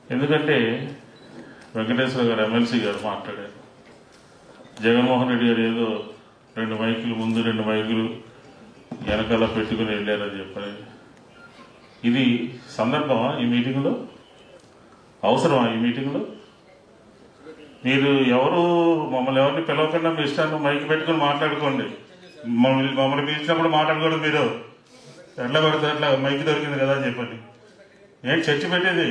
ఎందుకంటే వెంకటేశ్వర గారు ఎమ్మెల్సీ గారు మాట్లాడారు జగన్మోహన్ రెడ్డి గారు ఏదో రెండు మైకులు ముందు రెండు మైకులు వెనకాల పెట్టుకుని వెళ్ళారని చెప్పని ఇది సందర్భమా ఈ మీటింగ్లో అవసరమా ఈ మీటింగ్లో మీరు ఎవరు మమ్మల్ని ఎవరిని పిలవకుండా మీ ఇష్టాన్ని మైక్ పెట్టుకుని మాట్లాడుకోండి మమ్మల్ని మమ్మల్ని పిలిచినప్పుడు మాట్లాడకూడదు మీరు ఎట్లా పడితే అట్లా మైక్ దొరికింది కదా అని చెప్పండి ఏంటి చర్చ పెట్టేది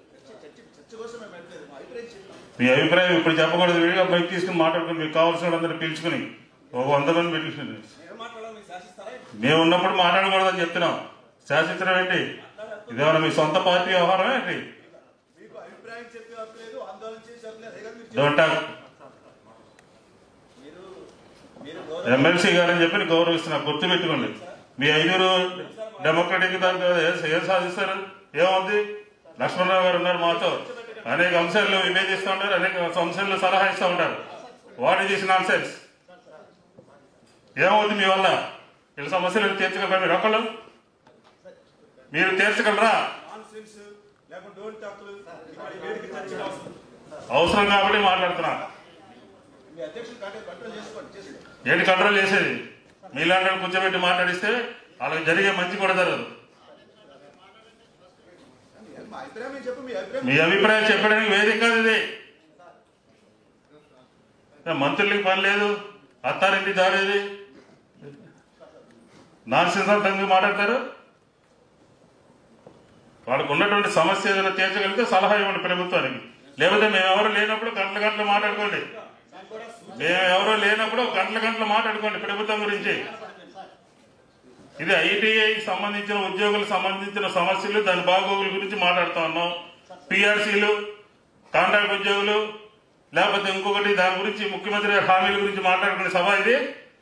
మీ అభిప్రాయం ఇప్పుడు చెప్పకూడదు విడిగా మైక్ తీసుకుని మాట్లాడుకుని మీకు కావాల్సిన వాళ్ళందరూ పిలుచుకుని ఒక వంద మంది పిలుచుకుని మేము ఉన్నప్పుడు మాట్లాడకూడదని చెప్తున్నాం శాసించడం ఏంటి ఇదేమన్నా మీ సొంత పార్టీ వ్యవహారం ఏంటి మీకు అభిప్రాయం చెప్పే హక్కు లేదు ఆందోళన చేసే హక్కు లేదు అదే కదా మీరు డోంట్ టాక్ మీరు మీరు గౌరవ ఎమ్మెల్సీ గారని చెప్పి గౌరవిస్తున్నా గుర్తుపెట్టుకోండి మీ ఐదుగురు డెమోక్రటిక్ దాంట్లో ఏ- ఏం సాధిస్తారు ఏముంది లక్ష్మణరావు గారు ఉన్నారు మాతో అనేక అంశాల్లో విభేదిస్తూ ఉంటారు అనేక అంశాల్లో సలహా ఇస్తూ ఉంటారు what is this nonsense ఏమవుతుంది మీ వల్ల వీళ్ళ సమస్యలు తీర్చగలరా మీరు ఒకళ్ళు మీరు తీర్చగలరా నాన్ సెన్స్ లేకపోతే డోంట్ టాక్లు ఇక్కడ ఈ వేదిక చర్చకు అవసరం అవసరం కాబట్టి మాట్లాడుతున్నా మీ అధ్యక్షులు కంట్రోల్ కంట్రోల్ చేసుకోండి చేసుకోండి ఏంటి కంట్రోల్ చేసేది మీలాంటి వాళ్ళు కూర్చోబెట్టి మాట్లాడిస్తే వాళ్ళకి జరిగే మంచి కూడా జరగదు మా అభిప్రాయం ఏం చెప్పు మీ అభిప్రాయం మీ అభిప్రాయం చెప్పడానికి వేదిక కాదు ఇది మంత్రులకి పని లేదు అత్తారింటి దారేది నాన్ సిద్ధాంతంగా మాట్లాడతారు వాళ్ళకు ఉన్నటువంటి సమస్య ఏదైనా తీర్చగలిగితే సలహా ఇవ్వండి ప్రభుత్వానికి లేకపోతే మేము ఎవరు లేనప్పుడు గంటల గంటలు మాట్లాడుకోండి మేము ఎవరో లేనప్పుడు గంటల గంటలు మాట్లాడుకోండి ప్రభుత్వం గురించి ఇది ఐటీఐకి సంబంధించిన ఉద్యోగులకు సంబంధించిన సమస్యలు దాని బాగోగుల గురించి మాట్లాడుతా ఉన్నాం పిఆర్సీలు కాంట్రాక్ట్ ఉద్యోగులు లేకపోతే ఇంకొకటి దాని గురించి ముఖ్యమంత్రి గారి హామీల గురించి మాట్లాడుకునే సభ ఇది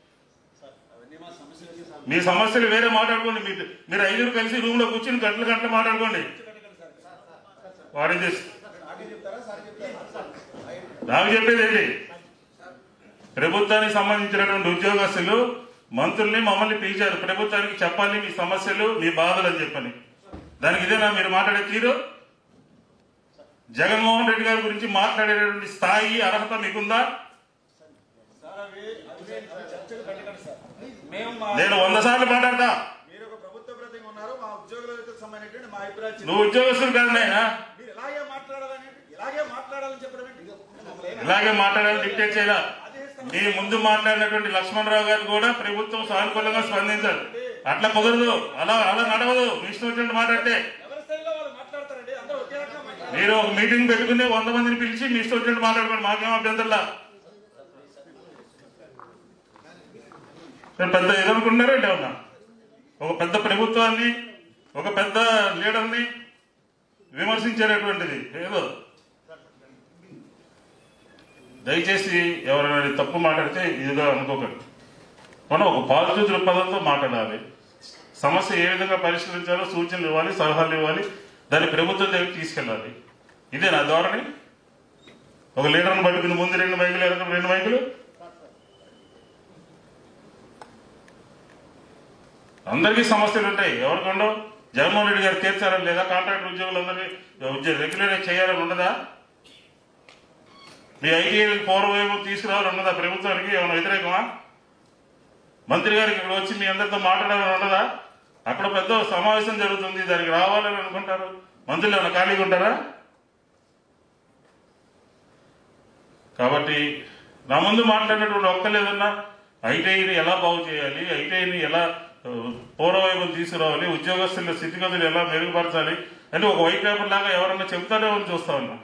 మీ సమస్యలు వేరే మాట్లాడుకోండి మీరు మీరు ఐదుగురు కలిసి రూమ్ లో కూర్చుని గంటలు గంటలు మాట్లాడుకోండి వాడి నాకే చెప్తారా సార్ చెప్తారా నాకు చెప్పేది ఏంటి ప్రభుత్వానికి సంబంధించినటువంటి ఉద్యోగస్తులు మంత్రుల్ని మమ్మల్ని పిలిచారు ప్రభుత్వానికి చెప్పాలి మీ సమస్యలు మీ బాధలు అని చెప్పని దానికి ఇదేనా మీరు మాట్లాడే తీరు జగన్మోహన్ రెడ్డి గారి గురించి మాట్లాడేటువంటి స్థాయి అర్హత మీకుందా సార్ అవి అవి అవి చర్చకు పెట్టకండి సార్ మేము మా నేను వంద సార్లు మాట్లాడతా మీరు ఒక ప్రభుత్వ ప్రతినిధి ఉన్నారు మా ఉద్యోగులకు సంబంధించినటువంటి మా అభిప్రాయం చెప్పండి. నువ్వు ఉద్యోగస్తులు కాదు నాయన మీరు ఇలాగే మాట్లాడాలని ఇలాగే మాట్లాడాలని చెప్పడం ఏంటి? మమ్మల్ని ఏం- ఇలాగే మాట్లాడాలని డిక్టేట్ చేయాల మీ ముందు మాట్లాడినటువంటి లక్ష్మణరావు గారు కూడా ప్రభుత్వం సానుకూలంగా స్పందించారు అట్లా కుదరదు అలా అలా నడవదు మీ ఇష్టం వచ్చినట్టు మాట్లాడితే ఎవరి స్థాయిలో వాళ్ళు మాట్లాడతారండి అందరూ ఒకే రకంగా మాట్లాడాలి మీరు ఒక మీటింగ్ పెట్టుకుని వంద మందిని పిలిచి మీ ఇష్టం వచ్చినట్టు మాట్లాడుకోండి మాకేం అభ్యంతరంలా మీరు పెద్ద ఏదనుకుంటున్నారండి ఏమన్నా ఒక పెద్ద ప్రభుత్వాన్ని ఒక పెద్ద లీడర్ని విమర్శించేటటువంటిది ఏదో దయచేసి ఎవరైనా తప్పు మాట్లాడితే ఇదిగా అనుకోకండి మనం ఒక పాజిటివ్ దృక్పథంతో మాట్లాడాలి సమస్య ఏ విధంగా పరిష్కరించాలో సూచనలు ఇవ్వాలి సలహాలు ఇవ్వాలి దాన్ని ప్రభుత్వం దగ్గరికి తీసుకెళ్ళాలి ఇదే నా ధోరణి ఒక లీడర్ని పట్టుకుని ముందు రెండు మైకులు వెనక రెండు మైకులు అందరికీ సమస్యలు ఉంటాయి ఎవరికి ఉండవు జగన్మోహన్ రెడ్డి గారు తీర్చాలని లేదా కాంట్రాక్ట్ ఉద్యోగులందరినీ ఉద్యోగ రెగ్యులర్ చేయాలని ఉండదా మీ ఐటీఐలకు పూర్వవైపు తీసుకురావాలని ఉన్నదా ప్రభుత్వానికి ఏమైనా వ్యతిరేకమా మంత్రి గారికి ఇక్కడ వచ్చి మీ అందరితో మాట్లాడాలని ఉండదా అక్కడ పెద్ద సమావేశం జరుగుతుంది దానికి రావాలని అనుకుంటారు మంత్రులు ఏమైనా ఖాళీగా ఉంటారా కాబట్టి నా ముందు మాట్లాడినటువంటి ఒక్కరు ఏదన్నా ఐటీఐని ఎలా బాగు చేయాలి ఐటీఐని ఎలా ఆ, పూర్వవైపు తీసుకురావాలి ఉద్యోగస్తుల స్థితిగతులు ఎలా మెరుగుపరచాలి అని ఒక వైట్ పేపర్ లాగా ఎవరన్నా చెబుతారేమో అని చూస్తా ఉన్నా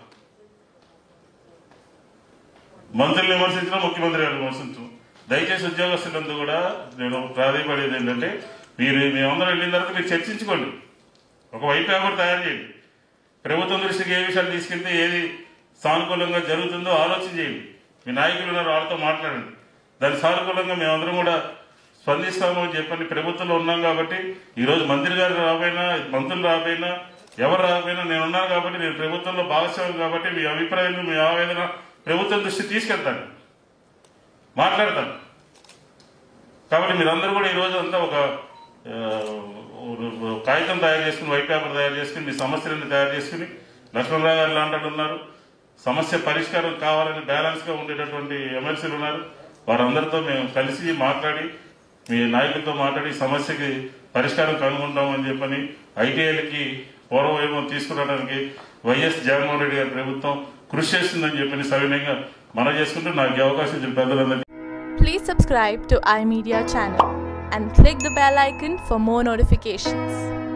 మంత్రులు విమర్శించడం ముఖ్యమంత్రి గారు విమర్శించడం దయచేసి ఉద్యోగస్తులందరూ కూడా నేను ప్రాధాన్యపడేది ఏంటంటే మీరు మేమందరం వెళ్ళిన తర్వాత మీరు చర్చించుకోండి ఒక వైట్ పేపర్ తయారు చేయండి ప్రభుత్వం దృష్టికి ఏ విషయాలు తీసుకెళ్తే ఏది సానుకూలంగా జరుగుతుందో ఆలోచన చేయండి మీ నాయకులు ఉన్నారు వాళ్ళతో మాట్లాడండి దాని సానుకూలంగా మేమందరం కూడా స్పందిస్తాము అని చెప్పని ప్రభుత్వంలో ఉన్నాం కాబట్టి ఈరోజు మంత్రి గారు రాబోయినా మంత్రులు రాబోయినా ఎవరు రాకపోయినా నేను ఉన్నాను కాబట్టి నేను ప్రభుత్వంలో భాగస్వామి కాబట్టి మీ అభిప్రాయాలు మీ ఆవేదన ప్రభుత్వం దృష్టి తీసుకెళ్తాను మాట్లాడతాను కాబట్టి మీరందరూ కూడా ఈరోజు అంతా ఒక ఆ, ఒక కాగితం తయారు చేసుకుని వైట్ పేపర్ తయారు చేసుకుని మీ సమస్యలను తయారు చేసుకుని లక్ష్మణరావు గారు లాంటి వాళ్ళు ఉన్నారు సమస్య పరిష్కారం కావాలని బ్యాలెన్స్ గా ఉండేటటువంటి ఎమ్మెల్సీలు ఉన్నారు వారందరితో మేము కలిసి మాట్లాడి మీ నాయకులతో మాట్లాడి ఈ సమస్యకి పరిష్కారం కనుగొంటామని చెప్పని ఐటీఐలకి పూర్వవైభవం తీసుకురావడానికి వైఎస్ జగన్మోహన్ రెడ్డి గారి ప్రభుత్వం కృషి చేస్తుందని చెప్పని సవినయంగా మనం చేసుకుంటూ నాకు ఈ అవకాశం ఇచ్చిన పెద్దలందరికీ Please subscribe to iMedia channel and click the bell icon for more notifications.